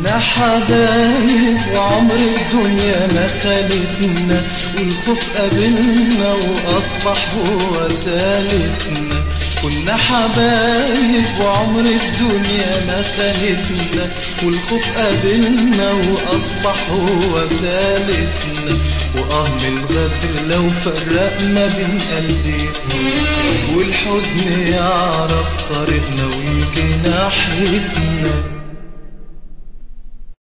كنا حبايب وعمر الدنيا ما خالتنا والخوف قابلنا وأصبح هو ثالثنا كنا حبايب وعمر الدنيا ما خانتنا والخوف قابلنا وأصبح هو ثالثنا وآه من الغدر لو فرقنا بين قلبي والحزن يعرف طريقنا ويجي ناحيتنا